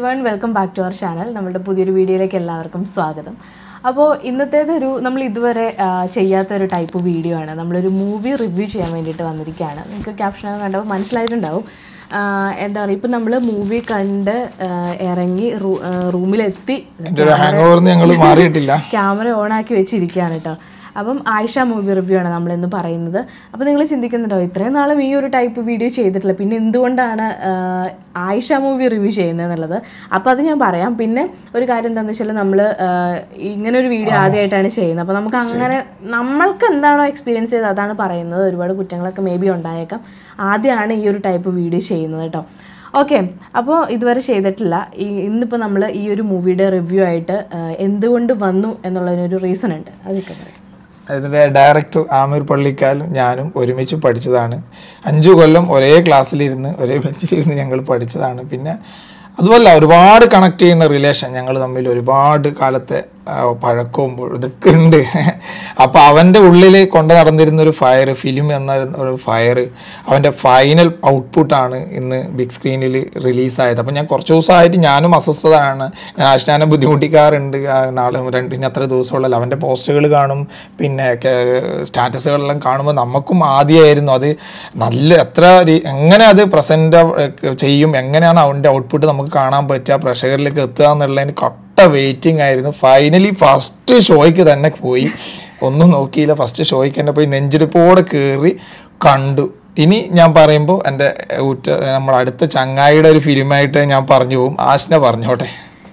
One welcome back to our channel നമ്മുടെ പുതിയൊരു വീഡിയോയിലേക്ക് എല്ലാവർക്കും സ്വാഗതം അപ്പോൾ ഇന്നത്തേത് ഒരു നമ്മൾ ഇതുവരെ ആ, ചെയ്യാത്ത ഒരു ടൈപ്പ് വീഡിയോ ആണ് നമ്മളൊരു മൂവി റിവ്യൂ ചെയ്യാൻ വേണ്ടിയിട്ട് വന്നിരിക്കുകയാണ് നിങ്ങൾക്ക് ക്യാപ്ഷനൊക്കെ കണ്ടപ്പോൾ മനസ്സിലായിട്ടുണ്ടാവും ആ, എന്താ പറയുക ഇപ്പം നമ്മൾ മൂവി കണ്ട് ആ, ഇറങ്ങി റൂ- ആ, റൂമിലെത്തി എൻ്റെ ഒരു ഹാങ് ഓവർന്ന് ഞങ്ങൾ മാറിയിട്ടില്ല ക്യാമറ ഓൺ ആക്കി വെച്ചിരിക്കുകയാണ് കേട്ടോ അപ്പം ആയിഷ മൂവി റിവ്യൂ ആണ് നമ്മളിന്ന് പറയുന്നത് അപ്പോൾ നിങ്ങൾ ചിന്തിക്കുന്നുണ്ടോ ഇത്രയും നാളും ഈ ഒരു ടൈപ്പ് വീഡിയോ ചെയ്തിട്ടില്ല പിന്നെ എന്തുകൊണ്ടാണ് ആഹ്, ആയിഷ മൂവി റിവ്യൂ ചെയ്യുന്നത് എന്നുള്ളത് അപ്പോൾ അത് ഞാൻ പറയാം പിന്നെ ഒരു കാര്യം എന്താണെന്ന് വെച്ചാൽ നമ്മൾ ഇങ്ങനെ ഒരു വീഡിയോ ആദ്യമായിട്ടാണ് ചെയ്യുന്നത് അപ്പോൾ നമുക്ക് അങ്ങനെ നമ്മൾക്ക് എന്താണോ എക്സ്പീരിയൻസ് ചെയ്തത് അതാണ് പറയുന്നത് ഒരുപാട് കുറ്റങ്ങളൊക്കെ മേ ബി ഉണ്ടായേക്കാം ആദ്യമാണ് ഈ ഒരു ടൈപ്പ് വീഡിയോ ചെയ്യുന്നത് കേട്ടോ ഓക്കെ അപ്പോൾ ഇതുവരെ ചെയ്തിട്ടില്ല ഈ ഇന്നിപ്പോൾ നമ്മൾ ഈ ഒരു മൂവിയുടെ റിവ്യൂ ആയിട്ട് ആ, എന്തുകൊണ്ട് വന്നു എന്നുള്ളതിനൊരു റീസൺ ഉണ്ട് അതൊക്കെ പറയാം ഇതിൻ്റെ ഡയറക്ടർ ആമീർ പള്ളിക്കാലും ഞാനും ഒരുമിച്ച് പഠിച്ചതാണ് അഞ്ചു കൊല്ലം ഒരേ ക്ലാസ്സിലിരുന്ന് ഒരേ ബെഞ്ചിലിരുന്ന് ഞങ്ങൾ പഠിച്ചതാണ് പിന്നെ അതുമല്ല ഒരുപാട് കണക്ട് ചെയ്യുന്ന റിലേഷൻ ഞങ്ങൾ തമ്മിൽ ഒരുപാട് കാലത്തെ ആ, പഴക്കവും ഇതൊക്കെ ഉണ്ട് അപ്പോൾ അവൻ്റെ ഉള്ളിൽ കൊണ്ട് നടന്നിരുന്ന ഒരു ഫയർ ഫിലിം എന്ന ഒരു ഫയർ അവൻ്റെ ഫൈനൽ ഔട്ട്പുട്ടാണ് ഇന്ന് ബിഗ് സ്ക്രീനിൽ റിലീസായത് അപ്പോൾ ഞാൻ കുറച്ച് ദിവസമായിട്ട് ഞാനും അസ്വസ്ഥതയാണ് ഞാൻ ആശാനെ ബുദ്ധിമുട്ടിക്കാറുണ്ട് ആ, നാളെ രണ്ട് ഇനി അത്ര ദിവസമുള്ളല്ലോ അവൻ്റെ പോസ്റ്റുകൾ കാണും പിന്നെ സ്റ്റാറ്റസുകളെല്ലാം കാണുമ്പോൾ നമുക്കും ആദ്യമായിരുന്നു അത് നല്ല എത്ര രീ- എങ്ങനെ അത് പ്രസൻറ്റ് ചെയ്യും എങ്ങനെയാണ് അവൻ്റെ ഔട്ട്പുട്ട് നമുക്ക് കാണാൻ പറ്റുക പ്രേക്ഷകരിലേക്ക് എത്തുക എന്നുള്ളതിന് കട്ട വെയിറ്റിംഗ് ആയിരുന്നു ഫൈനലി ഫസ്റ്റ് ഷോയ്ക്ക് തന്നെ പോയി ഒന്നും നോക്കിയില്ല ഫസ്റ്റ് ഷോയ്ക്ക് തന്നെ പോയി നെഞ്ചിടിപ്പോടെ കയറി കണ്ടു ഇനി ഞാൻ പറയുമ്പോൾ എൻ്റെ ഉറ്റ നമ്മുടെ അടുത്ത ചങ്ങായിയുടെ ഒരു ഫിലിമായിട്ട് ഞാൻ പറഞ്ഞു പോകും ആശന പറഞ്ഞോട്ടെ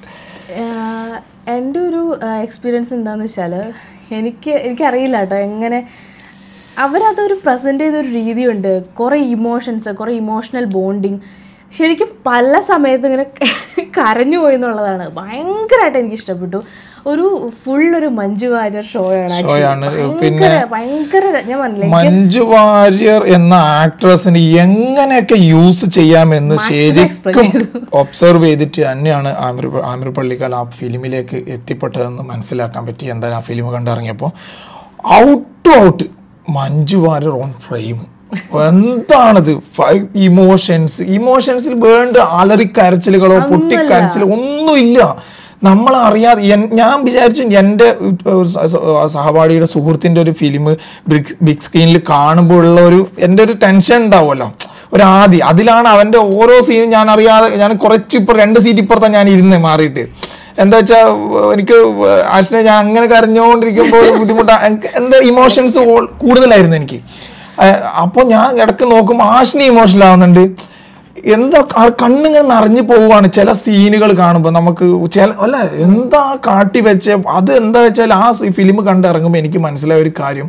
ആഹ് എൻ്റെ ഒരു എക്സ്പീരിയൻസ് എന്താണെന്ന് വെച്ചാൽ എനിക്ക് എനിക്കറിയില്ല കേട്ടോ എങ്ങനെ അവരതൊരു പ്രസൻറ്റ് ചെയ്തൊരു രീതിയുണ്ട് കുറേ ഇമോഷൻസ് കുറേ ഇമോഷണൽ ബോണ്ടിങ് ശരിക്കും പല സമയത്തും ഇങ്ങനെ കരഞ്ഞു പോയി എന്നുള്ളതാണ് ഭയങ്കരമായിട്ട് എനിക്ക് ഇഷ്ടപ്പെട്ടു ഒരു ഫുൾ ഒരു മഞ്ജു വാര്യർ ഷോ ആണ് actually. ഷോയാണ്. ഭയങ്കര ഭയങ്കര ഞാൻ പറഞ്ഞില്ലേ മഞ്ജു വാര്യർ എന്ന ആക്ട്രസിന് എങ്ങനെയൊക്കെ യൂസ് ചെയ്യാമെന്ന് ശരിക്കും ഒബ്സർവ് ചെയ്തിട്ട് തന്നെയാണ് ആമിർ ആമിർ പള്ളിക്കാൽ ആ ഫിലിമിലേക്ക് എത്തിപ്പെട്ടതെന്ന് മനസ്സിലാക്കാൻ പറ്റി എന്തായാലും ആ ഫിലിം കണ്ടിറങ്ങിയപ്പോൾ out to out Manju Warrier on frame എന്താണത് ഇമോഷൻസ് ഇമോഷൻസിൽ വേണ്ട അലറിക്കരച്ചിലുകളോ പൊട്ടിക്കരച്ചിലോ ഒന്നുമില്ല നമ്മൾ അറിയാതെ എൻ- ഞാൻ വിചാരിച്ചു എൻ്റെ ഒരു സ- സ- സഹപാഠിയുടെ സുഹൃത്തിൻ്റെ ഒരു ഫിലിം ബിഗ് ബിഗ് സ്ക്രീനിൽ കാണുമ്പോഴുള്ള ഒരു എൻ്റെ ഒരു ടെൻഷൻ ഉണ്ടാവുമല്ലോ ഒരു ആദ്യം അതിലാണ് അവൻ്റെ ഓരോ സീനും ഞാൻ അറിയാതെ ഞാൻ കുറച്ച് ഇപ്പം രണ്ട് സീറ്റ് ഇപ്പുറത്താണ് ഞാൻ ഇരുന്ന് മാറിയിട്ട് എന്താ വെച്ചാൽ എനിക്ക് ആശിനെ ഞാൻ അങ്ങനെ കരഞ്ഞുകൊണ്ടിരിക്കുമ്പോൾ ഒരു ബുദ്ധിമുട്ടാ എനിക്ക് എന്താ ഇമോഷൻസ് കൂടുതലായിരുന്നു എനിക്ക് അപ്പോൾ ഞാൻ ഇടയ്ക്ക് നോക്കുമ്പോൾ ആശിനി ഇമോഷണൽ ആവുന്നുണ്ട് എന്താ ആ കണ്ണിങ്ങനെ നിറഞ്ഞു പോവുകയാണ് ചില സീനുകൾ കാണുമ്പോൾ നമുക്ക് ചില അല്ല എന്താ കാട്ടി വെച്ച അത് എന്താ വെച്ചാൽ ആ ഫിലിം കണ്ടിറങ്ങുമ്പോൾ എനിക്ക് മനസ്സിലായ ഒരു കാര്യം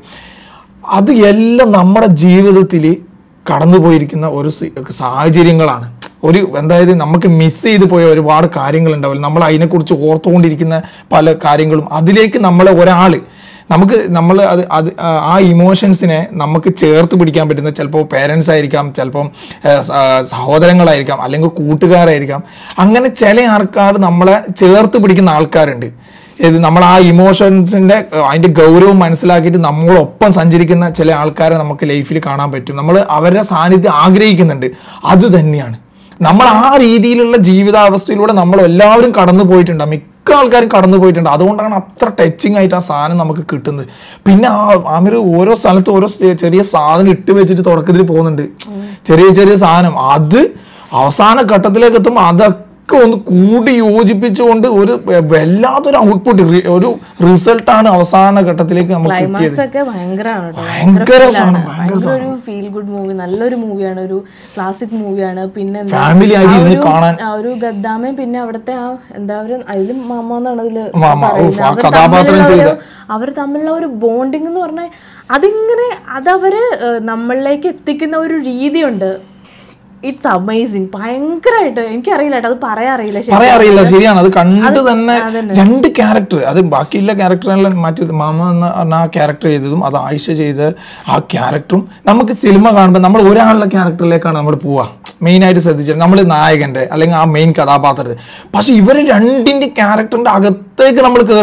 അത് എല്ലാം നമ്മുടെ ജീവിതത്തിൽ കടന്നു പോയിരിക്കുന്ന ഒരു സി- സാഹചര്യങ്ങളാണ് ഒരു എന്തായത് നമുക്ക് മിസ് ചെയ്തു പോയ ഒരുപാട് കാര്യങ്ങൾ ഉണ്ടാവില്ല നമ്മൾ അതിനെക്കുറിച്ച് ഓർത്തുകൊണ്ടിരിക്കുന്ന പല കാര്യങ്ങളും അതിലേക്ക് നമ്മളെ ഒരാൾ നമുക്ക് നമ്മൾ അത് അത് ആ, ആ ഇമോഷൻസിനെ നമുക്ക് ചേർത്ത് പിടിക്കാൻ പറ്റുന്ന ചിലപ്പോൾ പേരൻസ് ആയിരിക്കാം ചിലപ്പം ആ, സ- ആ, സഹോദരങ്ങളായിരിക്കാം അല്ലെങ്കിൽ കൂട്ടുകാരായിരിക്കാം അങ്ങനെ ചില ആൾക്കാർ നമ്മളെ ചേർത്ത് പിടിക്കുന്ന ആൾക്കാരുണ്ട് ഇത് നമ്മൾ ആ ഇമോഷൻസിന്റെ അതിന്റെ ഗൗരവം മനസ്സിലാക്കിയിട്ട് നമ്മളൊപ്പം സഞ്ചരിക്കുന്ന ചില ആൾക്കാരെ നമുക്ക് ലൈഫിൽ കാണാൻ പറ്റും നമ്മൾ അവരുടെ സാന്നിധ്യം ആഗ്രഹിക്കുന്നുണ്ട് അത് തന്നെയാണ് നമ്മൾ ആ രീതിയിലുള്ള ജീവിതാവസ്ഥയിലൂടെ നമ്മൾ എല്ലാവരും കടന്നു പോയിട്ടുണ്ട് മിക്ക ആൾക്കാരും കടന്നു പോയിട്ടുണ്ട് അതുകൊണ്ടാണ് അത്ര ടച്ചിങ് ആയിട്ട് ആ സാധനം നമുക്ക് കിട്ടുന്നത് പിന്നെ ആ ആമിർ ഓരോ സ്ഥലത്ത് ഓരോ സ്റ്റേ- ചെറിയ സാധനം ഇട്ട് വെച്ചിട്ട് തുടക്കത്തിൽ പോകുന്നുണ്ട് ചെറിയ ചെറിയ സാധനം അത് അവസാന ഘട്ടത്തിലേക്ക് എത്തുമ്പോൾ അതൊക്കെ ഒന്ന് കൂടി യോജിപ്പിച്ചുകൊണ്ട് ഒരു വല്ലാത്തൊരു ഔട്ട്പുട്ട് ഒരു റിസൾട്ടാണ് അവസാന ഘട്ടത്തിലേക്ക് നമുക്ക് കിട്ടിയത് ക്ലൈമാക്സ് ഒക്കെ ഭയങ്കരമാണ് കേട്ടോ ഭയങ്കര സാധനം ഭയങ്കര ഭയങ്കര ഒരു ഫീൽ ഗുഡ് മൂവി നല്ലൊരു മൂവിയാണ് ഒരു ക്ലാസിക് മൂവിയാണ് പിന്നെ എന്താ, ഫാമിലി ആയിട്ട് ആ ഇരുന്ന് ഒരു- കാണാൻ ആ ഒരു ഗദ്ദാമയും പിന്നെ അവിടുത്തെ ആ എന്താ ഒരു അതിലും മാമ എന്നാണ് അതില് മാമ, പറയുന്നത്. ഉഫ്, ആ അവർ കഥാപാത്രം തമ്മിലുള്ള ചെയ്ത- ഒരു- അവർ തമ്മിലുള്ള ഒരു ബോണ്ടിങ് എന്ന് പറഞ്ഞാൽ അതിങ്ങനെ അതവര് ഏഹ്, നമ്മളിലേക്ക് എത്തിക്കുന്ന ഒരു രീതിയുണ്ട് ഇറ്റ്സ് അമേസിങ് ഭയങ്കരമായിട്ട് എനിക്കറിയില്ല കേട്ടോ അത് പറയാൻ അറിയില്ല ശരിക്കും. പറയാൻ അറിയില്ല ശരിയാണ് അത് കണ്ട് തന്നെ രണ്ട് ക്യാരക്ടർ അത് ബാക്കിയുള്ള ക്യാരക്ടറെല്ലാം മാറ്റി മാമ എന്ന പറഞ്ഞ ആ ക്യാരക്ടർ ചെയ്തതും അത് ആയിഷ ചെയ്ത ആ ക്യാരക്ടറും നമുക്ക് സിനിമ കാണുമ്പോൾ നമ്മൾ ഒരാളുടെ ക്യാരക്ടറിലേക്കാണ് നമ്മൾ പോവുക മെയിനായിട്ട് ശ്രദ്ധിച്ചത് നമ്മൾ നായകന്റെ അല്ലെങ്കിൽ ആ മെയിൻ കഥാപാത്രത്തെ പക്ഷെ ഇവർ രണ്ടിന്റെ ക്യാരക്ടറിന്റെ അകത്തേക്ക് നമ്മൾ കയറാണ്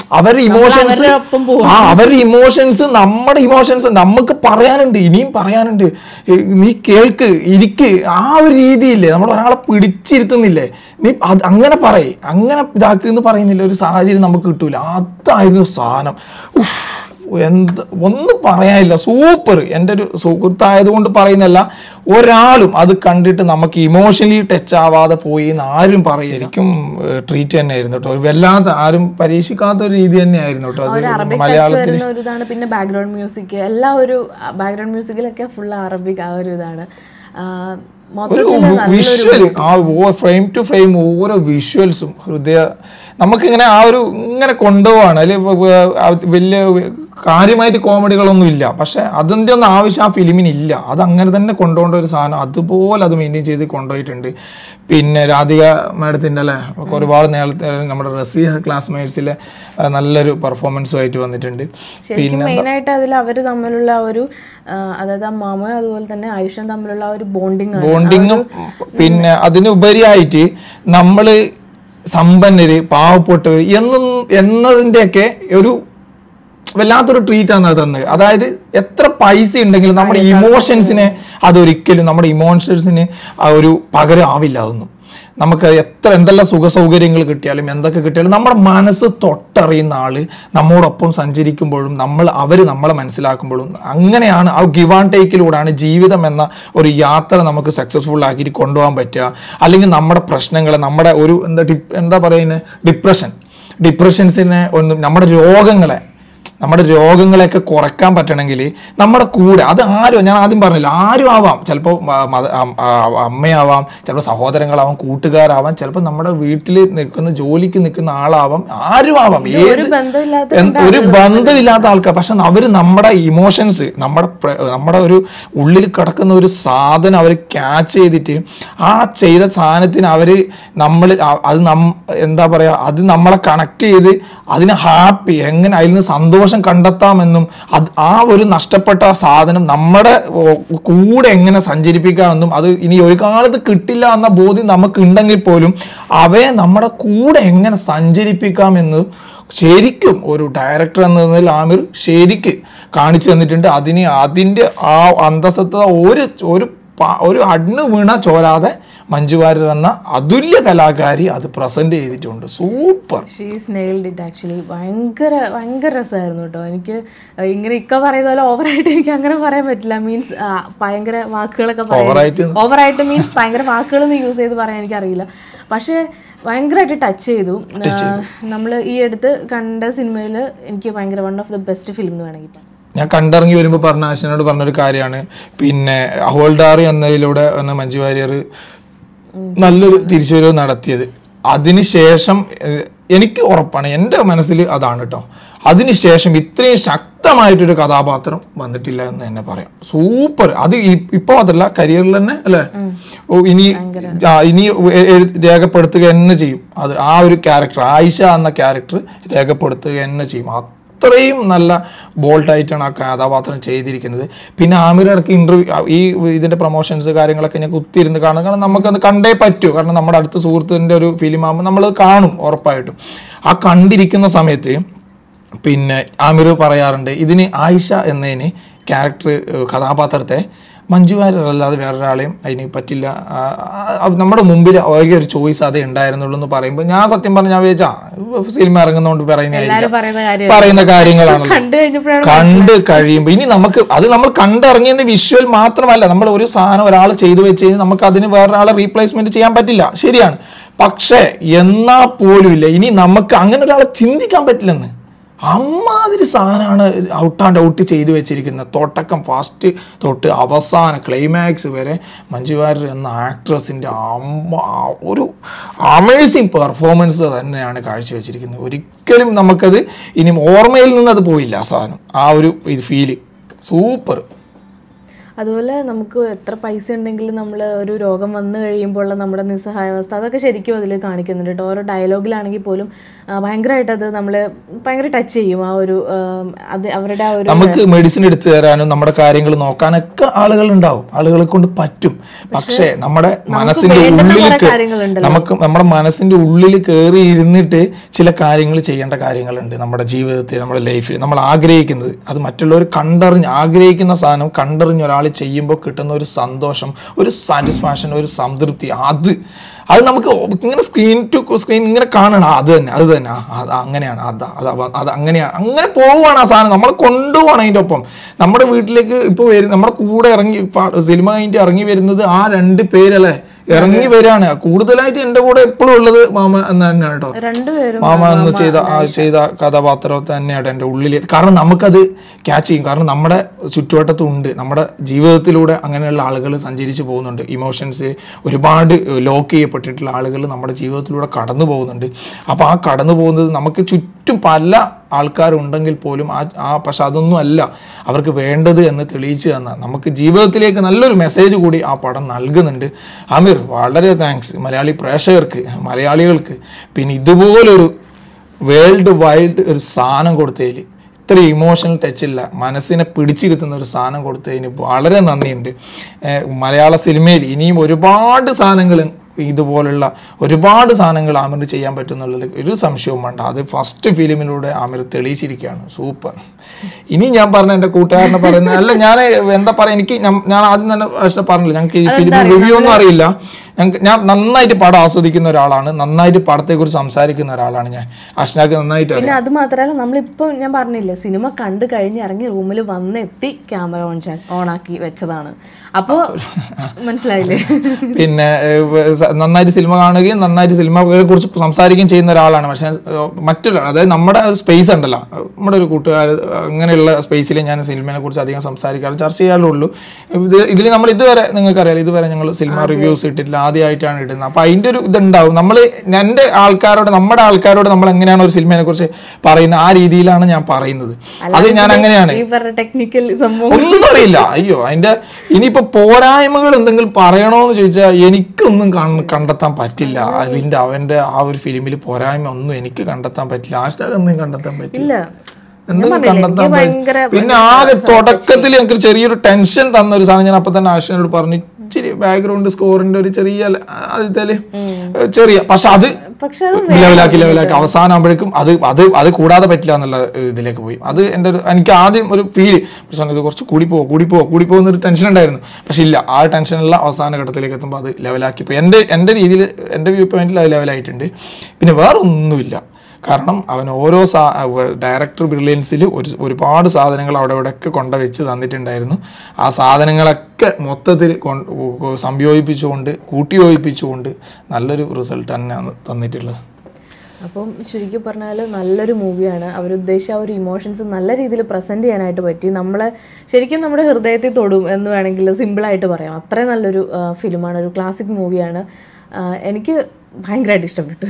അവരുടെ ഇമോഷൻസ് അവരുടെ ഒപ്പം പോകും. ആ അവരുടെ ഇമോഷൻസ് നമ്മുടെ ഇമോഷൻസ് നമുക്ക് പറയാനുണ്ട് ഇനിയും പറയാനുണ്ട് ഏ, നീ കേൾക്ക് ഇരിക്ക് ആ ഒരു രീതിയില്ലേ നമ്മൾ ഒരാളെ പിടിച്ചിരുത്തുന്നില്ലേ നീ അത് അങ്ങനെ പറയ് അങ്ങനെ ഇതാക്ക് എന്ന് പറയുന്നില്ല ഒരു സാഹചര്യം നമുക്ക് കിട്ടൂല അതായിരുന്നു സാധനം ഉഫ്, എന്ത് ഒന്നും പറയാനില്ല സൂപ്പർ എൻ്റെ ഒരു സുഹൃത്തായതുകൊണ്ട് പറയുന്നല്ല ഒരാളും അത് കണ്ടിട്ട് നമുക്ക് ഇമോഷണലി ടച്ച് ആവാതെ പോയി എന്ന് ആരും പറയും ശരിക്കും ട്രീറ്റ് തന്നെയായിരുന്നു കേട്ടോ ഒരു വല്ലാതെ ആരും പരീക്ഷിക്കാത്ത ഒരു രീതി തന്നെയായിരുന്നു കേട്ടോ ഒരു അത് അറബിക് ടച്ച് മലയാളത്തിൽ വരുന്ന ഒരു ഇതാണ് പിന്നെ ബാക്ക്ഗ്രൗണ്ട് മ്യൂസിക് എല്ലാ ഒരു ബാക്ക്ഗ്രൗണ്ട് മ്യൂസിക്കിലൊക്കെ ഫുൾ അറബിക് ആ ഒരു ഇതാണ് ആ, ഒരു മൊത്തത്തില് വിഷ്വൽ ആ ഫ്രെയിം ടു ഫ്രെയിം ഓരോ വിഷ്വൽസും ഹൃദയ നമുക്കിങ്ങനെ ആ ഒരു ഇങ്ങനെ കൊണ്ടുപോവാണ് അതിൽ വലിയ കാര്യമായിട്ട് കോമഡികളൊന്നും ഇല്ല പക്ഷെ അതിൻ്റെ ഒന്നും ആവശ്യം ആ ഫിലിമിന് ഇല്ല അത് അങ്ങനെ തന്നെ കൊണ്ടുപോകേണ്ട ഒരു സാധനം അതുപോലെ അത് മെയിൻറ്റെയിൻ ചെയ്ത് കൊണ്ടുപോയിട്ടുണ്ട് പിന്നെ രാധിക മാഡത്തിൻ്റെ അല്ലേ ഒരുപാട് നേരത്തെ നമ്മുടെ റസിയ ക്ലാസ്മേറ്റ്സിലെ നല്ലൊരു പെർഫോമൻസുമായിട്ട് വന്നിട്ടുണ്ട് ശരിക്കും മെയിനായിട്ട് അതിൽ അവർ തമ്മിലുള്ള ആ ഒരു ആ, അതായത് ആ മാമയും അതുപോലെ തന്നെ ആയുഷം തമ്മിലുള്ള ആ ഒരു ബോണ്ടിങ് ബോണ്ടിങ്ങും പിന്നെ അതിനുപരിയായിട്ട് നമ്മൾ സമ്പന്നര് പാവപ്പെട്ടവർ എന്നും എന്നതിൻ്റെയൊക്കെ ഒരു വല്ലാത്തൊരു ട്രീറ്റ് ആണ് അത് തന്നത് അതായത് എത്ര പൈസ ഉണ്ടെങ്കിലും നമ്മുടെ ഇമോഷൻസിനെ അതൊരിക്കലും നമ്മുടെ ഇമോഷൻസിന് ആ ഒരു പകരം ആവില്ല അതൊന്നും നമുക്ക് എത്ര എന്തെല്ലാം സുഖ സൗകര്യങ്ങൾ കിട്ടിയാലും എന്തൊക്കെ കിട്ടിയാലും നമ്മുടെ മനസ്സ് തൊട്ടറിയുന്ന ആള് നമ്മോടൊപ്പം സഞ്ചരിക്കുമ്പോഴും നമ്മൾ അവർ നമ്മളെ മനസ്സിലാക്കുമ്പോഴും അങ്ങനെയാണ് ആ ഗിവ് ആൻഡ് ടേക്കിലൂടെയാണ് ജീവിതം എന്ന ഒരു യാത്ര നമുക്ക് സക്സസ്ഫുൾ ആക്കിയിട്ട് കൊണ്ടുപോകാൻ പറ്റുക അല്ലെങ്കിൽ നമ്മുടെ പ്രശ്നങ്ങൾ നമ്മുടെ ഒരു എന്താ ഡിപ് എന്താ പറയുന്നത് ഡിപ്രഷൻ ഡിപ്രഷൻസിനെ ഒന്നും നമ്മുടെ രോഗങ്ങളെ നമ്മുടെ രോഗങ്ങളെയൊക്കെ കുറയ്ക്കാൻ പറ്റണമെങ്കിൽ നമ്മുടെ കൂടെ അത് ആരും ഞാൻ ആദ്യം പറഞ്ഞില്ല ആരും ആവാം ചിലപ്പോൾ അമ്മയാവാം ചിലപ്പോൾ സഹോദരങ്ങളാവാം കൂട്ടുകാരാവാം ചിലപ്പോൾ നമ്മുടെ വീട്ടിൽ നിൽക്കുന്ന ജോലിക്ക് നിൽക്കുന്ന ആളാവാം ആരും ആവാം ഏത് ബന്ധമില്ലാത്ത എന്ത് ഒരു ബന്ധമില്ലാത്ത ആൾക്കാർ പക്ഷെ അവര് നമ്മുടെ ഇമോഷൻസ് നമ്മുടെ പ്ര- നമ്മുടെ ഒരു ഉള്ളിൽ കിടക്കുന്ന ഒരു സാധനം അവർ ക്യാച്ച് ചെയ്തിട്ട് ആ ചെയ്ത സാധനത്തിന് അവര് നമ്മൾ അത് നം എന്താ പറയാ അത് നമ്മളെ കണക്ട് ചെയ്ത് അതിന് ഹാപ്പി എങ്ങനെ അതിൽ നിന്ന് സന്തോഷം കണ്ടെത്താമെന്നും അത് ആ ഒരു നഷ്ടപ്പെട്ട സാധനം നമ്മുടെ ഓ, കൂടെ എങ്ങനെ സഞ്ചരിപ്പിക്കാമെന്നും അത് ഇനി ഒരു കാലത്ത് കിട്ടില്ല എന്ന ബോധ്യം നമുക്ക് ഉണ്ടെങ്കിൽ പോലും അവയെ നമ്മുടെ കൂടെ എങ്ങനെ സഞ്ചരിപ്പിക്കാമെന്ന് ശരിക്കും ഒരു ഡയറക്ടർ എന്ന നിലയിൽ ആമിർ ശരിക്ക് കാണിച്ചു തന്നിട്ടുണ്ട് അതിന് അതിൻ്റെ ആ അന്തസത്ത ഒരു ഒരു പ- ഒരു അണ്ണ് വീണ ചോരാതെ മഞ്ജു വാര്യർ എന്ന അതുല്യ കലാകാരി അത് പ്രസന്റ് ചെയ്തിട്ടുണ്ട് super she's nailed it actually ഭയങ്കര ഭയങ്കര രസമായിരുന്നു കേട്ടോ എനിക്ക് ഇങ്ങനെ ഇക്ക പറയുന്ന പോലെ ഓവറായിട്ട് എനിക്ക് അങ്ങനെ പറയാൻ പറ്റില്ല മീൻസ് ഭയങ്കര വാക്കുകളൊക്കെ Overആയിട്ട് ഓവറായിട്ട് മീൻസ് ഭയങ്കര വാക്കുകളൊന്നും യൂസ് ചെയ്ത് പറയാൻ എനിക്കറിയില്ല പക്ഷേ ഭയങ്കരമായിട്ട് ടച്ച് ചെയ്തു നമ്മൾ ഈ അടുത്ത് കണ്ട സിനിമയിൽ എനിക്ക് ഭയങ്കര one of the best film എന്ന് വേണമെങ്കിൽ പറയാം ഞാൻ കണ്ടിറങ്ങി വരുമ്പോൾ പറഞ്ഞ ആശനോട് പറഞ്ഞൊരു കാര്യമാണ് പിന്നെ ഹോൾഡാറി എന്നതിലൂടെ വന്ന മഞ്ജു വാര്യർ നല്ലൊരു തിരിച്ചുവരവ് നടത്തിയത് അതിനുശേഷം ഏഹ്, എനിക്ക് ഉറപ്പാണ് എൻ്റെ മനസ്സിൽ അതാണ് കേട്ടോ അതിനുശേഷം ഇത്രയും ശക്തമായിട്ടൊരു കഥാപാത്രം വന്നിട്ടില്ല എന്ന് തന്നെ പറയാം സൂപ്പർ അത് ഇ- ഇപ്പൊ അതല്ല കരിയറിൽ തന്നെ അല്ലേ ഓ ഇനി ആ, ഇനി എ- എഴു- രേഖപ്പെടുത്തുക തന്നെ ചെയ്യും അത് ആ ഒരു ക്യാരക്ടർ ആയിഷ എന്ന ക്യാരക്ടർ രേഖപ്പെടുത്തുക തന്നെ ചെയ്യും അത്രയും നല്ല ബോൾട്ടായിട്ടാണ് ആ കഥാപാത്രം ചെയ്തിരിക്കുന്നത് പിന്നെ ആമിർ ഇടയ്ക്ക് ഇന്റർവ്യൂ ഈ ഇതിന്റെ പ്രൊമോഷൻസ് കാര്യങ്ങളൊക്കെ ഞാൻ കുത്തിയിരുന്ന് കാണും കാരണം നമുക്കത് കണ്ടേ പറ്റൂ കാരണം നമ്മുടെ അടുത്ത സുഹൃത്തിൻ്റെ ഒരു ഫിലിം ആകുമ്പോൾ നമ്മൾ കാണും ഉറപ്പായിട്ടും ആ കണ്ടിരിക്കുന്ന സമയത്ത് പിന്നെ ആമിർ പറയാറുണ്ട് ഇതിന് ആയിഷ എന്നതിന് ക്യാരക്ടർ കഥാപാത്രത്തെ മഞ്ജു വാര്യർ അല്ലാതെ വേറൊരാളെയും അതിന് പറ്റില്ല ആ, ആ, നമ്മുടെ മുമ്പിൽ ഒരേ ഒരു ചോയ്സ് അതേ ഉണ്ടായിരുന്നുള്ളൂ എന്ന് പറയുമ്പോൾ ഞാൻ സത്യം പറഞ്ഞ ഞാൻ വിചാരിച്ചാ സിനിമ ഇറങ്ങുന്നതുകൊണ്ട് പറയുന്നതായിരിക്കും എല്ലാവരും പറയുന്ന കാര്യം പറയുന്ന കാര്യങ്ങളാണല്ലോ കണ്ടു കഴിഞ്ഞപ്പോഴാണ് കണ്ട് കഴിയുമ്പോൾ ഇനി നമുക്ക് അത് നമ്മൾ കണ്ടിറങ്ങിയെന്ന് വിഷ്വൽ മാത്രമല്ല നമ്മൾ ഒരു സാധനം ഒരാൾ ചെയ്തു വെച്ച് കഴിഞ്ഞാൽ നമുക്ക് അതിന് വേറൊരാളെ റീപ്ലേസ്മെന്റ് ചെയ്യാൻ പറ്റില്ല ശരിയാണ് പക്ഷേ എന്നാ പോലും ഇല്ല ഇനി നമുക്ക് അങ്ങനെ ഒരാളെ ചിന്തിക്കാൻ പറ്റില്ലെന്ന് അമ്മാതിരി സാധനമാണ് ഔട്ട് ആൻഡ് ഔട്ട് ചെയ്തു വെച്ചിരിക്കുന്നത് തുടക്കം ഫസ്റ്റ് തൊട്ട് അവസാന ക്ലൈമാക്സ് വരെ മഞ്ജു വാര്യർ എന്ന ആക്ട്രസിൻ്റെ അമ്മ ഒരു അമേസിങ് പെർഫോമൻസ് തന്നെയാണ് കാഴ്ചവെച്ചിരിക്കുന്നത് ഒരിക്കലും നമുക്കത് ഇനി ഓർമ്മയിൽ നിന്ന് അത് പോയില്ല ആ സാധനം ആ ഒരു ഇത് ഫീല് സൂപ്പർ അതുപോലെ നമുക്ക് എത്ര പൈസ ഉണ്ടെങ്കിലും നമ്മൾ ഒരു രോഗം വന്നു കഴിയുമ്പോൾ നമ്മുടെ നിസ്സഹായാവസ്ഥ അതൊക്കെ ശരിക്കും അതിൽ കാണിക്കുന്നുണ്ട് കേട്ടോ ഓരോ ഡയലോഗിലാണെങ്കിൽ പോലും ആ, ഭയങ്കരമായിട്ട് അത് നമ്മളെ ഭയങ്കര ടച്ച് ചെയ്യും ആ ഒരു ആ, അത് അവരുടെ ആ ഒരു നമുക്ക് മെഡിസിൻ എടുത്തു തരാനും നമ്മുടെ കാര്യങ്ങൾ നോക്കാനൊക്കെ ആളുകൾ ഉണ്ടാവും ആളുകളെ കൊണ്ട് പറ്റും പക്ഷേ നമ്മുടെ മനസ്സിന്റെ വേണ്ടുന്ന ഉള്ളിൽ കുറെ കേ- കാര്യങ്ങളുണ്ടല്ലോ. നമുക്ക് നമ്മുടെ മനസ്സിന്റെ ഉള്ളിൽ കയറി ഇരുന്നിട്ട് ചില കാര്യങ്ങൾ ചെയ്യേണ്ട കാര്യങ്ങളുണ്ട് നമ്മുടെ ജീവിതത്തിൽ നമ്മുടെ ലൈഫിൽ നമ്മൾ ആഗ്രഹിക്കുന്നത് അത് മറ്റുള്ളവർ കണ്ടറിഞ്ഞ് ആഗ്രഹിക്കുന്ന സാധനം കണ്ടറിഞ്ഞ് ഒരാൾ ചെയ്യുമ്പോൾ കിട്ടുന്ന ഒരു സന്തോഷം ഒരു സാറ്റിസ്ഫാക്ഷൻ ഒരു സംതൃപ്തി അത് അത് നമുക്ക് ഇങ്ങനെ സ്ക്രീൻ ടു സ്ക്രീൻ ഇങ്ങനെ കാണണം ആ, അത് തന്നെ അത് തന്നെ ആ, അത് അങ്ങനെയാണ് അതാ അത് അവ- അത് അങ്ങനെയാണ് അങ്ങനെ പോവുകയാണ് ആ സാധനം നമ്മൾ കൊണ്ടുപോകണം അതിൻ്റെ ഒപ്പം നമ്മുടെ വീട്ടിലേക്ക് ഇപ്പോൾ വരും നമ്മുടെ കൂടെ ഇറങ്ങി പ- സിനിമ കഴിഞ്ഞിട്ട് ഇറങ്ങി വരുന്നത് ആ രണ്ട് പേരല്ലേ ഇറങ്ങി വരികയാണ് കൂടുതലായിട്ട് എൻ്റെ കൂടെ എപ്പോഴും ഉള്ളത് മാമ എന്ന് തന്നെയാണ് കേട്ടോ രണ്ടുപേരും മാമ എന്ന് ചെയ്ത ആ ചെയ്ത കഥാപാത്രം തന്നെയാണ് എൻ്റെ ഉള്ളിൽ കാരണം നമുക്കത് ക്യാച്ച് ചെയ്യും കാരണം നമ്മുടെ ചുറ്റുവട്ടത്തും ഉണ്ട് നമ്മുടെ ജീവിതത്തിലൂടെ അങ്ങനെയുള്ള ആളുകൾ സഞ്ചരിച്ച് പോകുന്നുണ്ട് ഇമോഷൻസ് ഒരുപാട് ലോക്ക് ചെയ്യപ്പെട്ടിട്ടുള്ള ആളുകൾ നമ്മുടെ ജീവിതത്തിലൂടെ കടന്നു പോകുന്നുണ്ട് അപ്പോൾ ആ കടന്നു പോകുന്നത് നമുക്ക് ചുറ്റും പല ആൾക്കാരുണ്ടെങ്കിൽ പോലും ആ ആ പക്ഷെ അതൊന്നും അല്ല അവർക്ക് വേണ്ടത് എന്ന് തെളിയിച്ചു തന്ന നമുക്ക് ജീവിതത്തിലേക്ക് നല്ലൊരു മെസ്സേജ് കൂടി ആ പടം നൽകുന്നുണ്ട് ആമിർ വളരെ താങ്ക്സ് മലയാളി പ്രേക്ഷകർക്ക് മലയാളികൾക്ക് പിന്നെ ഇതുപോലൊരു വേൾഡ് വൈഡ് ഒരു സാധനം കൊടുത്തതിൽ ഇത്ര ഇമോഷണൽ ടച്ച് ഇല്ല മനസ്സിനെ പിടിച്ചിരുത്തുന്ന ഒരു സാധനം കൊടുത്തതിന് വളരെ നന്ദിയുണ്ട് ഏഹ് മലയാള സിനിമയിൽ ഇനിയും ഒരുപാട് സാധനങ്ങൾ ഇതുപോലുള്ള ഒരുപാട് സാധനങ്ങൾ ആമിറിന് ചെയ്യാൻ പറ്റുന്നുള്ളതിൽ ഒരു സംശയവും വേണ്ട അത് ഫസ്റ്റ് ഫിലിമിലൂടെ ആമിർ തെളിയിച്ചിരിക്കുകയാണ് സൂപ്പർ ഇനി ഞാൻ പറഞ്ഞ എൻ്റെ കൂട്ടുകാരനെ പറയുന്നത് അല്ല ഞാൻ എന്താ പറയുക എനിക്ക് ഞാൻ ഞാൻ ആദ്യം തന്നെ പക്ഷേ പറഞ്ഞില്ല ഞങ്ങൾക്ക് ഈ ഫിലിം റിവ്യൂ ഒന്നും അറിയില്ല ഞങ്ങൾക്ക് ഞാൻ നന്നായിട്ട് പടം ആസ്വദിക്കുന്ന ഒരാളാണ് നന്നായിട്ട് പടത്തെക്കുറിച്ച് സംസാരിക്കുന്ന ഒരാളാണ് ഞാൻ അഷ്നാക്ക് നന്നായിട്ട് അറിയാം പിന്നെ അത് മാത്രമല്ല നമ്മളിപ്പോൾ ഞാൻ പറഞ്ഞില്ലേ സിനിമ കണ്ടു കഴിഞ്ഞ് ഇറങ്ങി റൂമിൽ വന്നെത്തി ക്യാമറ ഓൺ ഓൺ ആക്കി വെച്ചതാണ് അപ്പോൾ മനസ്സിലായില്ലേ പിന്നെ ഏഹ്, സ- നന്നായിട്ട് സിനിമ കാണുകയും നന്നായിട്ട് സിനിമയെ കുറിച്ച് സംസാരിക്കുകയും ചെയ്യുന്ന ഒരാളാണ് പക്ഷേ ഏഹ്, മറ്റുള്ള അതായത് നമ്മുടെ ഒരു സ്പേസ് ഉണ്ടല്ലോ നമ്മുടെ ഒരു കൂട്ടുകാർ അങ്ങനെയുള്ള സ്പേസിൽ ഞാൻ സിനിമയെ കുറിച്ച് അധികം സംസാരിക്കാറ് ചർച്ച ചെയ്യാറുള്ളൂ ഇത് ഇതിൽ നമ്മൾ ഇതുവരെ നിങ്ങൾക്കറിയാലോ ഇതുവരെ ഞങ്ങൾ സിനിമ റിവ്യൂസ് ഇട്ടിട്ടില്ല ആദ്യമായിട്ടാണ് ഇടുന്നത് അപ്പോൾ അതിൻ്റെ ഒരു ഇതുണ്ടാവും നമ്മൾ എൻ്റെ ആൾക്കാരോട് നമ്മുടെ ആൾക്കാരോട് നമ്മൾ എങ്ങനെയാണ് ഒരു സിനിമയെ കുറിച്ച് പറയുന്നത് ആ രീതിയിലാണ് ഞാൻ പറയുന്നത് അത് ഞാൻ അങ്ങനെയാണ് ഈ പറഞ്ഞ ടെക്നിക്കൽ സംഭവം ഒന്നും അറിയില്ല അയ്യോ അതിന്റെ ഇനിയിപ്പോ പോരായ്മകൾ എന്തെങ്കിലും പറയണോന്ന് ചോദിച്ചാൽ എനിക്കൊന്നും കാണ- കണ്ടെത്താൻ പറ്റില്ല അതിന്റെ അവന്റെ ആ ഒരു ഫിലിമിൽ പോരായ്മ ഒന്നും എനിക്ക് കണ്ടെത്താൻ പറ്റില്ല ഹാഷ്ടാഗ് ഒന്നും കണ്ടെത്താൻ പറ്റില്ല ഇല്ല എന്തെങ്കിലും പറഞ്ഞില്ലേ, കണ്ടെത്താൻ എനിക്ക് പറ്റും ഭയങ്കര പിന്നെ ആകെ തുടക്കത്തിൽ എനിക്ക് ചെറിയൊരു ടെൻഷൻ തന്ന ഒരു സാധനം ഞാൻ അപ്പൊ തന്നെ ആഷിനോട് പറഞ്ഞു ഇച്ചിരി ബാക്ക്ഗ്രൗണ്ട് സ്കോറിന്റെ ഒരു ചെറിയ ആദ്യത്തെ ചെറിയ പക്ഷെ അത് പക്ഷെ അത് ലെവലാക്കി ലെവലാക്കി അവസാനം ആകുമ്പോഴേക്കും അത് അത് അത് കൂടാതെ പറ്റില്ല എന്നുള്ള ഇതിലേക്ക് പോയി അത് എൻ്റെ ഒരു എനിക്ക് ആദ്യം ഒരു ഫീല് പക്ഷേ ഇത് കുറച്ച് കൂടി പോവോ കൂടി പോവോ കൂടി പോകുന്ന ഒരു ടെൻഷൻ ഉണ്ടായിരുന്നു പക്ഷെ ഇല്ല ആ ടെൻഷനെല്ലാം അവസാന ഘട്ടത്തിലേക്ക് എത്തുമ്പോൾ അത് ലെവലാക്കി പോയി എൻ്റെ എൻ്റെ രീതിയിൽ എൻ്റെ വ്യൂ പോയിന്റിൽ അത് ലെവലായിട്ടുണ്ട് പിന്നെ വേറെ ഒന്നുമില്ല കാരണം അവൻ ഓരോ സാ ഡയറക്ടർ ബ്രില്യൻസിൽ ഒരു ഒരുപാട് സാധനങ്ങൾ അവിടെ ഇവിടെയൊക്കെ കൊണ്ട വെച്ച് തന്നിട്ടുണ്ടായിരുന്നു ആ സാധനങ്ങളൊക്കെ മൊത്തത്തിൽ കൊണ്ട് സംയോജിപ്പിച്ചുകൊണ്ട് കൂട്ടിയോജിപ്പിച്ചുകൊണ്ട് നല്ലൊരു റിസൾട്ട് തന്നെയാണ് തന്നിട്ടുള്ളത് അപ്പം ചുരുക്കി പറഞ്ഞാൽ നല്ലൊരു മൂവിയാണ് അവരുദ്ദേശിച്ച ആ ഒരു ഇമോഷൻസ് നല്ല രീതിയിൽ പ്രസൻറ്റ് ചെയ്യാനായിട്ട് പറ്റി നമ്മളെ ശരിക്കും നമ്മുടെ ഹൃദയത്തിൽ തൊടും എന്ന് വേണമെങ്കിൽ സിമ്പിളായിട്ട് പറയാം അത്രയും നല്ലൊരു ഫിലിമാണ് ഒരു ക്ലാസിക് മൂവിയാണ് എനിക്ക് ഭയങ്കരമായിട്ട് ഇഷ്ടപ്പെട്ടു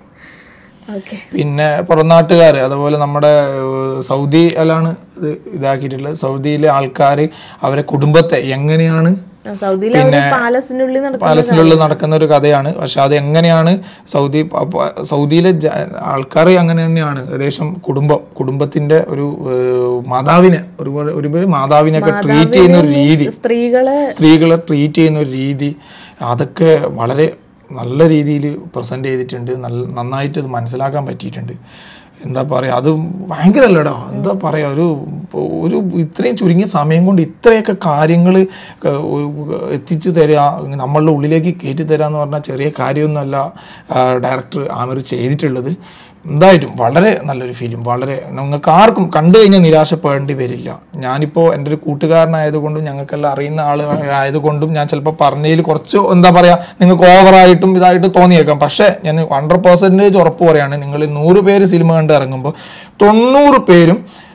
ഓക്കെ പിന്നെ പുറംനാട്ടുകാർ അതുപോലെ നമ്മുടെ ഏഹ്, സൗദിയിലാണ് ഇത് ഇതാക്കിയിട്ടുള്ളത് സൗദിയിലെ ആൾക്കാർ അവരെ കുടുംബത്തെ എങ്ങനെയാണ് സൗദിയിലെ ഒരു പാലസിൻ്റെ ഉള്ളിൽ നടക്കുന്ന പാലസിൻ്റെ ഉള്ളിൽ നടക്കുന്ന ഒരു കഥയാണ് പക്ഷെ അത് എങ്ങനെയാണ് സൗദി പ- സൗദിയിലെ ആൾക്കാർ അങ്ങനെ തന്നെയാണ് ഏകദേശം കുടുംബം കുടുംബത്തിന്റെ ഒരു ഏഹ്, മാതാവിനെ ഒരുപാട് ഒരുപാട് മാതാവിനെയൊക്കെ ട്രീറ്റ് ചെയ്യുന്ന ഒരു രീതി സ്ത്രീകളെ സ്ത്രീകളെ ട്രീറ്റ് ചെയ്യുന്ന ഒരു രീതി അതൊക്കെ വളരെ നല്ല രീതിയിൽ പ്രസൻറ്റ് ചെയ്തിട്ടുണ്ട് നല്ല നന്നായിട്ട് അത് മനസ്സിലാക്കാൻ പറ്റിയിട്ടുണ്ട് എന്താ പറയുക അത് ഭയങ്കരല്ലടാ എന്താ പറയുക ഒരു ഒരു ഇത്രയും ചുരുങ്ങിയ സമയം കൊണ്ട് ഇത്രയൊക്കെ കാര്യങ്ങൾ എത്തിച്ചു തരിക നമ്മളുടെ ഉള്ളിലേക്ക് കയറ്റി തരിക എന്ന് പറഞ്ഞാൽ ചെറിയ കാര്യമൊന്നുമല്ല ഡയറക്ടർ ആമിർ ചെയ്തിട്ടുള്ളത് എന്തായിട്ടും വളരെ നല്ലൊരു ഫിലിം വളരെ നിങ്ങൾക്ക് ആർക്കും കണ്ടു കഴിഞ്ഞാൽ നിരാശപ്പെടേണ്ടി വരില്ല ഞാനിപ്പോൾ എൻ്റെ ഒരു കൂട്ടുകാരനായതുകൊണ്ടും ഞങ്ങൾക്കെല്ലാം അറിയുന്ന ആൾ ആയതുകൊണ്ടും ഞാൻ ചിലപ്പോൾ പറഞ്ഞതിൽ കുറച്ച് എന്താ പറയുക നിങ്ങൾക്ക് ഓവറായിട്ടും ഇതായിട്ട് തോന്നിയേക്കാം പക്ഷേ ഞാൻ ഹൺഡ്രഡ് പെർസെൻറ്റേജ് ഉറപ്പ് പറയാണ് നിങ്ങൾ നൂറ് പേര് സിനിമ കണ്ട് ഇറങ്ങുമ്പോൾ തൊണ്ണൂറ് പേരും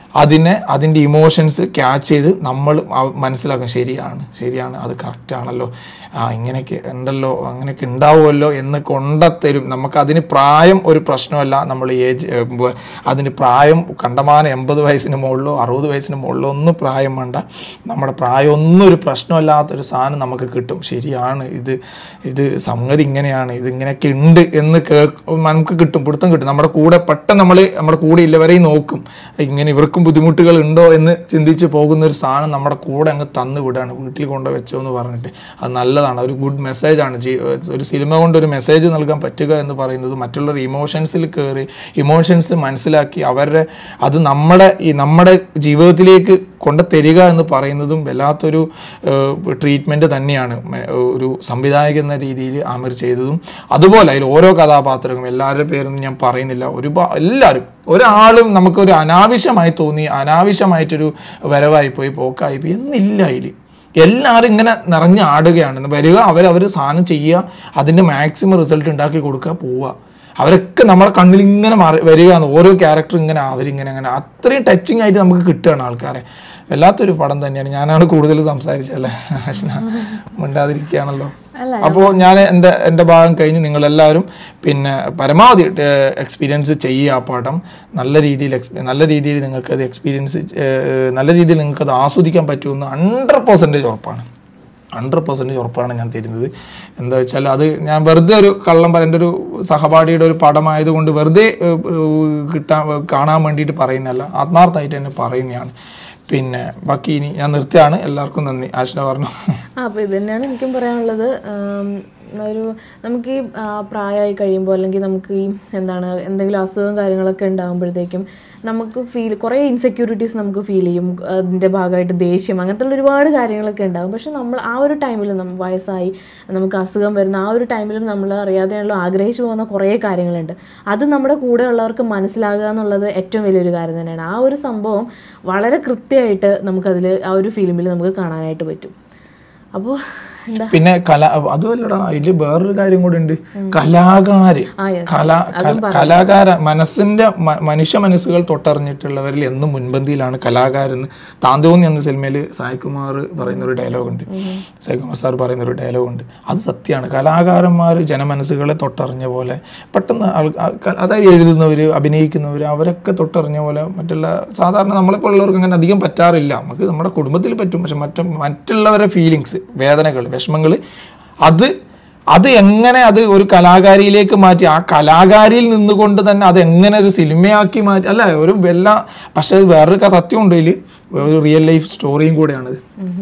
അതിനെ അതിൻ്റെ ഇമോഷൻസ് ക്യാച്ച് ചെയ്ത് നമ്മൾ അവ- മനസ്സിലാക്കും ശരിയാണ് ശരിയാണ് അത് കറക്റ്റ് ആണല്ലോ ആ ഇങ്ങനെയൊക്കെ ഉണ്ടല്ലോ അങ്ങനെയൊക്കെ ഉണ്ടാവുമല്ലോ എന്ന് കൊണ്ടത്തരും നമുക്ക് അതിന് പ്രായം ഒരു പ്രശ്നമല്ല നമ്മൾ ഏജ് അതിന് പ്രായം കണ്ടമാനം എൺപത് വയസ്സിന് മുകളിലോ അറുപത് വയസ്സിന് മുകളിലോ ഒന്നും പ്രായം വേണ്ട നമ്മുടെ പ്രായം ഒന്നും ഒരു പ്രശ്നമല്ലാത്തൊരു സാധനം നമുക്ക് കിട്ടും ശരിയാണ് ഇത് ഇത് സംഗതി ഇങ്ങനെയാണ് ഇത് ഇങ്ങനെയൊക്കെ ഉണ്ട് എന്ന് കേ നമുക്ക് കിട്ടും പിടുത്തം കിട്ടും നമ്മുടെ കൂടെ പെട്ടെന്ന് നമ്മൾ നമ്മുടെ കൂടെ ഇല്ലവരെയും നോക്കും ഇങ്ങനെ ഇവർക്കും ബുദ്ധിമുട്ടുകൾ ഉണ്ടോ എന്ന് ചിന്തിച്ച് പോകുന്ന ഒരു സാധനം നമ്മുടെ കൂടെ അങ്ങ് തന്നു വിടാണ് വീട്ടിൽ കൊണ്ട് വെച്ചോ എന്ന് പറഞ്ഞിട്ട് അത് നല്ലതാണ് ഒരു ഗുഡ് മെസ്സേജാണ് ജീ ഒരു സിനിമ കൊണ്ട് ഒരു മെസ്സേജ് നൽകാൻ പറ്റുക എന്ന് പറയുന്നത് മറ്റുള്ളവർ ഇമോഷൻസിൽ കയറി ഇമോഷൻസ് മനസ്സിലാക്കി അവരുടെ അത് നമ്മുടെ ഈ നമ്മുടെ ജീവിതത്തിലേക്ക് കൊണ്ട് തരിക എന്ന് പറയുന്നതും വല്ലാത്തൊരു ട്രീറ്റ്മെൻറ്റ് തന്നെയാണ് മ- ഒരു സംവിധായകൻ എന്ന രീതിയിൽ ആമിർ ചെയ്തതും അതുപോലെ അതിൽ ഓരോ കഥാപാത്രങ്ങളും എല്ലാവരുടെ പേരൊന്നും ഞാൻ പറയുന്നില്ല ഒരുപാട് എല്ലാവരും ഒരാളും നമുക്കൊരു അനാവശ്യമായി തോന്നി അനാവശ്യമായിട്ടൊരു വരവായി പോയി പോക്കായി പോയി എന്നില്ല അതിൽ എല്ലാവരും ഇങ്ങനെ നിറഞ്ഞ് ആടുകയാണ് വരിക അവരവർ സാധനം ചെയ്യുക അതിൻ്റെ മാക്സിമം റിസൾട്ട് ഉണ്ടാക്കി കൊടുക്കുക പോവുക അവരൊക്കെ നമ്മളെ കണ്ണിൽ ഇങ്ങനെ മാറി വരികയാണ് ഓരോ ക്യാരക്ടർ ഇങ്ങനെ അവരിങ്ങനെ അങ്ങനെ അത്രയും ടച്ചിങ് ആയിട്ട് നമുക്ക് കിട്ടുകയാണ് ആൾക്കാരെ വല്ലാത്തൊരു പടം തന്നെയാണ് ഞാനാണ് കൂടുതൽ സംസാരിച്ചല്ലേ ആശ്ന മിണ്ടാതിരിക്കുകയാണല്ലോ അല്ല, അപ്പോൾ ഞാൻ എൻ്റെ എൻ്റെ ഭാഗം കഴിഞ്ഞ് നിങ്ങളെല്ലാവരും പിന്നെ പരമാവധി എക്സ്പീരിയൻസ് ചെയ്യുക ആ പാഠം നല്ല രീതിയിൽ എക്സ് നല്ല രീതിയിൽ നിങ്ങൾക്കത് എക്സ്പീരിയൻസ് നല്ല രീതിയിൽ നിങ്ങൾക്കത് ആസ്വദിക്കാൻ പറ്റുമെന്ന് ഹൺഡ്രഡ് പെർസെൻറ്റേജ് ഉറപ്പാണ് ഹൺഡ്രഡ് പെർസെൻറ്റേജ് ഉറപ്പാണ് ഞാൻ തരുന്നത് എന്താ വെച്ചാൽ അത് ഞാൻ വെറുതെ ഒരു കള്ളം പറ എൻ്റെ ഒരു സഹപാഠിയുടെ ഒരു പടമായതുകൊണ്ട് വെറുതെ ഏഹ്, ഏഹ്, കിട്ടാൻ കാണാൻ വേണ്ടിയിട്ട് പറയുന്നതല്ല ആത്മാർത്ഥമായിട്ട് തന്നെ പറയുന്നതാണ് പിന്നെ ബാക്കി ഇനി ഞാൻ നിർത്തിയാണ് എല്ലാവർക്കും നന്ദി ആശ്ന പറഞ്ഞു ആ അപ്പോൾ ഇത് തന്നെയാണ് എനിക്കും പറയാനുള്ളത് ആം, ഒരു നമുക്ക് ഈ ആ, പ്രായമായി കഴിയുമ്പോൾ അല്ലെങ്കിൽ നമുക്ക് ഈ എന്താണ് എന്തെങ്കിലും അസുഖം കാര്യങ്ങളൊക്കെ ഉണ്ടാകുമ്പോഴത്തേക്കും നമുക്ക് ഫീൽ കുറേ ഇൻസെക്യൂരിറ്റീസ് നമുക്ക് ഫീൽ ചെയ്യും അതിൻ്റെ ഭാഗമായിട്ട് ദേഷ്യം അങ്ങനത്തെ ഉള്ള ഒരുപാട് കാര്യങ്ങളൊക്കെ ഉണ്ടാകും പക്ഷെ നമ്മൾ ആ ഒരു ടൈമിൽ നമ്മൾ വയസ്സായി നമുക്ക് അസുഖം വരുന്ന ആ ഒരു ടൈമിലും നമ്മൾ അറിയാതെയുള്ള ആഗ്രഹിച്ചു പോകുന്ന കുറേ കാര്യങ്ങളുണ്ട് അത് നമ്മുടെ കൂടെ ഉള്ളവർക്ക് മനസ്സിലാകുക എന്നുള്ളത് ഏറ്റവും വലിയൊരു കാര്യം തന്നെയാണ് ആ ഒരു സംഭവം വളരെ കൃത്യമായിട്ട് നമുക്കതിൽ ആ ഒരു ഫിലിമിൽ നമുക്ക് കാണാനായിട്ട് പറ്റും അപ്പോൾ എന്താ പിന്നെ കല അതുമല്ലടാ അതില് വേറൊരു കാര്യം കൂടി ഉണ്ട് കലാകാര് ആ yes. കലാ കല- കലാകാര മനസ്സിന്റെ മ- മനുഷ്യ മനസ്സുകൾ തൊട്ടറിഞ്ഞിട്ടുള്ളവരിൽ എന്നും മുൻപന്തിയിലാണ് കലാകാരെന്ന് താന്തോന്നി എന്ന സിനിമയിൽ സായികുമാർ പറയുന്ന ഒരു ഡയലോഗ് ഉണ്ട് സായികുമാർ സാർ പറയുന്ന ഒരു ഡയലോഗ് ഉണ്ട് അത് സത്യമാണ് കലാകാരന്മാർ ജനമനസ്സുകളെ തൊട്ടറിഞ്ഞ പോലെ പെട്ടെന്ന് ആൾ- ആ- ക- അതായത് എഴുതുന്നവർ അഭിനയിക്കുന്നവർ അവരൊക്കെ തൊട്ടറിഞ്ഞ പോലെ മറ്റുള്ള സാധാരണ നമ്മളിപ്പോൾ ഉള്ളവർക്ക് അങ്ങനെ അധികം പറ്റാറില്ല നമുക്ക് നമ്മുടെ കുടുംബത്തിൽ പറ്റും പക്ഷെ മറ്റു മറ്റുള്ളവരുടെ ഫീലിങ്സ് വേദനകൾ വിഷമങ്ങൾ അത് അത് എങ്ങനെ അത് ഒരു കലാകാരിയിലേക്ക് മാറ്റി ആ കലാകാരിയിൽ നിന്നുകൊണ്ട് തന്നെ അത് എങ്ങനെ ഒരു സിനിമയാക്കി മാറ്റി അല്ല ഒരു വല്ല പക്ഷെ അത് വേറൊരു ക- സത്യമുണ്ട് ഇതിൽ ഒരു റിയൽ ലൈഫ് സ്റ്റോറിയും കൂടെയാണിത്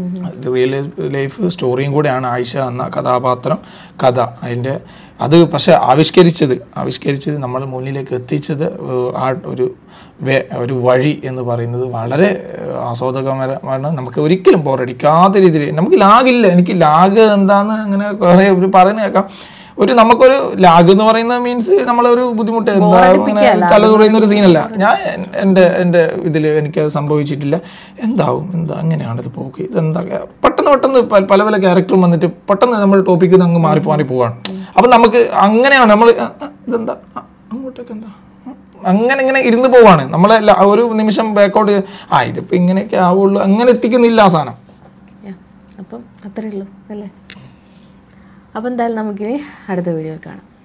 റിയൽ ലൈഫ് സ്റ്റോറിയും കൂടെയാണ് ആയിഷ എന്ന കഥാപാത്രം കഥ അതിൻ്റെ അത് പക്ഷെ ആവിഷ്കരിച്ചത് ആവിഷ്കരിച്ചത് നമ്മുടെ മുന്നിലേക്ക് എത്തിച്ചത് ഏഹ്, ആ ഒരു വേ- ഒരു വഴി എന്ന് പറയുന്നത് വളരെ ഏഹ്, ആസ്വാദകരമാണ് നമുക്ക് ഒരിക്കലും ബോറടിക്കാത്ത രീതിയിൽ നമുക്ക് ലാഗില്ല എനിക്ക് ലാഗ് എന്താന്ന് അങ്ങനെ കുറേ ഒരു പറയുന്ന കേൾക്കാം ഒരു നമുക്കൊരു ലാഗ് എന്ന് പറയുന്ന മീൻസ് നമ്മളൊരു ബുദ്ധിമുട്ട് എന്താ അങ്ങനെ തല പറയുന്ന ഒരു സീനല്ല ഞാൻ എൻ്റെ എൻ്റെ ഇതിൽ എനിക്കത് സംഭവിച്ചിട്ടില്ല എന്താവും എന്താ അങ്ങനെയാണ് ഇത് പോക്ക് ഇതെന്താ പെട്ടെന്ന് പെട്ടെന്ന് പല പല പല ക്യാരക്ടറും വന്നിട്ട് പെട്ടെന്ന് നമ്മൾ ടോപ്പിക്ക് അങ്ങ് മാറി മാറി പോവാണ് അപ്പം നമുക്ക് അങ്ങനെയാണ് നമ്മൾ ഇതെന്താ ആ, അങ്ങോട്ടേക്ക് എന്താ ആ, അങ്ങനെ ഇങ്ങനെ ഇരുന്ന് പോവാണ് നമ്മളെ ല- ഒരു നിമിഷം ബാക്കൗട്ട് ആ ഇതിപ്പോൾ ഇങ്ങനെയൊക്കെ ആവുള്ളൂ അങ്ങനെ എത്തിക്കുന്നില്ല ആ സാധനം Yeah. അപ്പം അത്രയേ ഉള്ളൂ അല്ലേ അപ്പം എന്തായാലും നമുക്കിനി അടുത്ത വീഡിയോയിൽ കാണാം